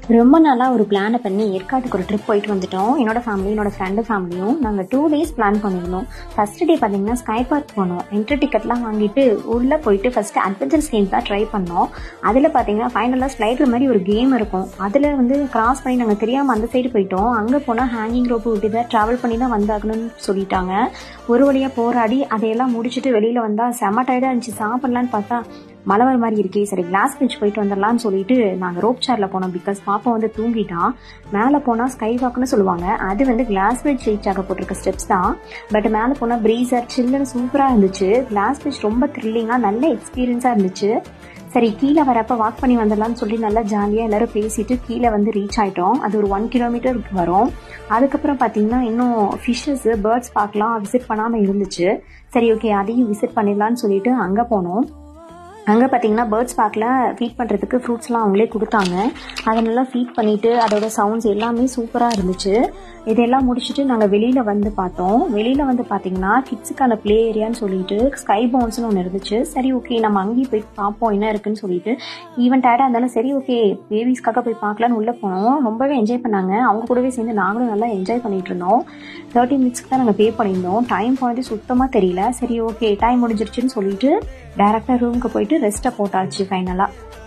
ரொம்ப நாளாக ஒரு பிளானை பண்ணி ஏற்காட்டுக்கு ஒரு ட்ரிப் போயிட்டு வந்துட்டோம் என்னோட ஃபேமிலி என்னோட ஃப்ரெண்டு ஃபேமிலியும் நாங்கள் டூ டேஸ் பிளான் பண்ணியிருந்தோம் ஃபர்ஸ்ட் டே பார்த்தீங்கன்னா ஸ்கை பார்க் போனோம் என்ட்ரி டிக்கெட்லாம் வாங்கிட்டு உள்ளே போயிட்டு ஃபர்ஸ்ட் அட்வென்ச்சர்ஸ் கேம் தான் ட்ரை பண்ணோம் அதில் பார்த்தீங்கன்னா ஃபைனலாக ஸ்லைடர் மாதிரி ஒரு கேம் இருக்கும் அதில் வந்து கிராஸ் பண்ணி நாங்கள் தெரியாமல் அந்த சைடு போயிட்டோம் அங்கே போனால் ஹேங்கிங் ரோப்பு விட்டு தான் ட்ராவல் பண்ணி தான் வந்தாகணும்னு சொல்லிட்டாங்க ஒரு வழியாக போராடி அதையெல்லாம் முடிச்சுட்டு வெளியில் வந்தால் செம்ம டயர்டாக இருந்துச்சு சாப்பிட்லான்னு பார்த்தா மழை வர மாதிரி இருக்கே சரி கிளாஸ் பிரிட்ஜ் போயிட்டு வந்துடலாம்னு சொல்லிட்டு நாங்கள் ரோப் சேரில் போனோம் பிகாஸ் பாப்பா வந்து தூங்கிட்டான் மேலே போனால் ஸ்கை வாக்னு சொல்லுவாங்க அது வந்து கிளாஸ் பிரிட்ஜ் ரீச் ஆக போட்டிருக்க ஸ்டெப்ஸ் தான் பட் மேலே போனால் ப்ரீசர் சில்லுன்னு சூப்பராக இருந்துச்சு கிளாஸ் பிரிட்ஜ் ரொம்ப த்ரில்லிங்காக நல்ல எக்ஸ்பீரியன்ஸாக இருந்துச்சு சரி கீழே வரப்போ வாக் பண்ணி வந்துடலாம்னு சொல்லி நல்லா ஜாலியாக எல்லாரும் பேசிட்டு கீழே வந்து ரீச் ஆயிட்டோம் அது ஒரு ஒன் கிலோமீட்டர் வரும் அதுக்கப்புறம் பார்த்தீங்கன்னா இன்னும் ஃபிஷ்ஷஸ் பேர்ட்ஸ் பார்க்கலாம் விசிட் பண்ணாமல் இருந்துச்சு சரி ஓகே அதையும் விசிட் பண்ணிடலாம்னு சொல்லிட்டு அங்கே போனோம் அங்கே பார்த்தீங்கன்னா பேர்ட்ஸ் பார்க்கில் ஃபீட் பண்ணுறதுக்கு ஃப்ரூட்ஸ்லாம் அவங்களே கொடுத்தாங்க அதை நல்லா ஃபீட் பண்ணிவிட்டு அதோட சவுண்ட்ஸ் எல்லாமே சூப்பராக இருந்துச்சு இதெல்லாம் முடிச்சுட்டு நாங்கள் வெளியில் வந்து பார்த்தோம் வெளியில் வந்து பார்த்தீங்கன்னா கிட்ஸுக்கான ப்ளே ஏரியான்னு சொல்லிட்டு ஸ்கை பவுன்ஸ்னு ஒன்று இருந்துச்சு சரி ஓகே நம்ம அங்கேயும் போய் பார்ப்போம் என்ன இருக்குன்னு சொல்லிட்டு ஈவன் டயர்டாக இருந்தாலும் சரி ஓகே பேபிஸ்க்காக போய் பார்க்கலான்னு உள்ளே போனோம் ரொம்பவே என்ஜாய் பண்ணாங்க அவங்க கூடவே சேர்ந்து நாங்களும் நல்லா என்ஜாய் பண்ணிட்டு இருந்தோம் தேர்ட்டி மினிட்ஸ்க்கு தான் நாங்கள் பே பண்ணியிருந்தோம் டைம் போனது சுத்தமாக தெரியல சரி ஓகே டைம் முடிஞ்சிருச்சுன்னு சொல்லிட்டு டேரெக்டாக ரூமுக்கு போயிட்டு ரெஸ்ட்டை போட்டாச்சு ஃபைனலாக